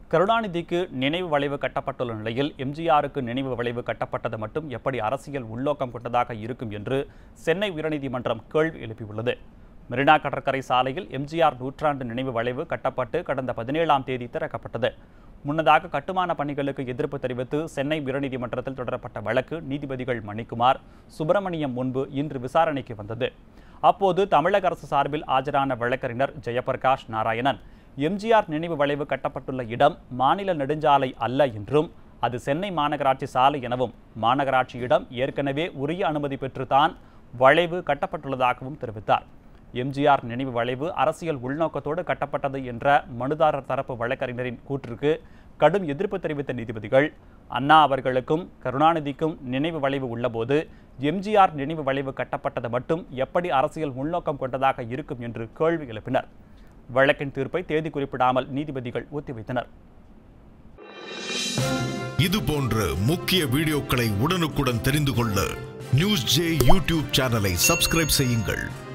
கருணாநிதிக்கு நினைவு வளைவு கட்டப்பட்டுள்ள நிலையில் எம்ஜிஆருக்கு நினைவு வளைவு கட்டப்பட்டது மட்டும் எப்படி அரசியல் உள்நோக்கம் கொண்டதாக இருக்கும் என்று சென்னை உயர்நீதிமன்றம் கேள்வி எழுப்பியுள்ளது மெரினா கடற்கரை சாலையில் எம்ஜிஆர் நூற்றாண்டு நினைவு வளைவு கட்டப்பட்டு கடந்த பதினேழாம் தேதி திறக்கப்பட்டது முன்னதாக கட்டுமான பணிகளுக்கு எதிர்ப்பு தெரிவித்து சென்னை உயர்நீதிமன்றத்தில் தொடரப்பட்ட வழக்கு நீதிபதிகள் மணிக்குமார் சுப்பிரமணியம் முன்பு இன்று விசாரணைக்கு வந்தது அப்போது தமிழக அரசு சார்பில் ஆஜரான வழக்கறிஞர் ஜெயபிரகாஷ் நாராயணன் எம்ஜிஆர் நினைவு வளைவு கட்டப்பட்டுள்ள இடம் மாநில நெடுஞ்சாலை அல்ல என்றும் அது சென்னை மாநகராட்சி சாலை எனவும் மாநகராட்சியிடம் ஏற்கனவே உரிய அனுமதி பெற்றுத்தான் வளைவு கட்டப்பட்டுள்ளதாகவும் தெரிவித்தார் எம்ஜிஆர் நினைவு வளைவு அரசியல் உள்நோக்கத்தோடு கட்டப்பட்டது என்ற மனுதாரர் தரப்பு வழக்கறிஞரின் கூற்றுக்கு கடும் எதிர்ப்பு தெரிவித்த நீதிபதிகள் அண்ணா அவர்களுக்கும் கருணாநிதிக்கும் நினைவு வளைவு உள்ளபோது எம்ஜிஆர் நினைவு வளைவு கட்டப்பட்டது மட்டும் எப்படி அரசியல் உள்நோக்கம் கொண்டதாக இருக்கும் என்று கேள்வி எழுப்பினர் வழக்கின் தீர்ப்பை தேதி குறிப்பிடாமல் நீதிபதிகள் ஒத்திவைத்தனர் இது போன்ற முக்கிய வீடியோக்களை உடனுக்குடன் தெரிந்து கொள்ள நியூஸ் ஜே யூடியூப் சேனலை சப்ஸ்கிரைப் செய்யுங்கள்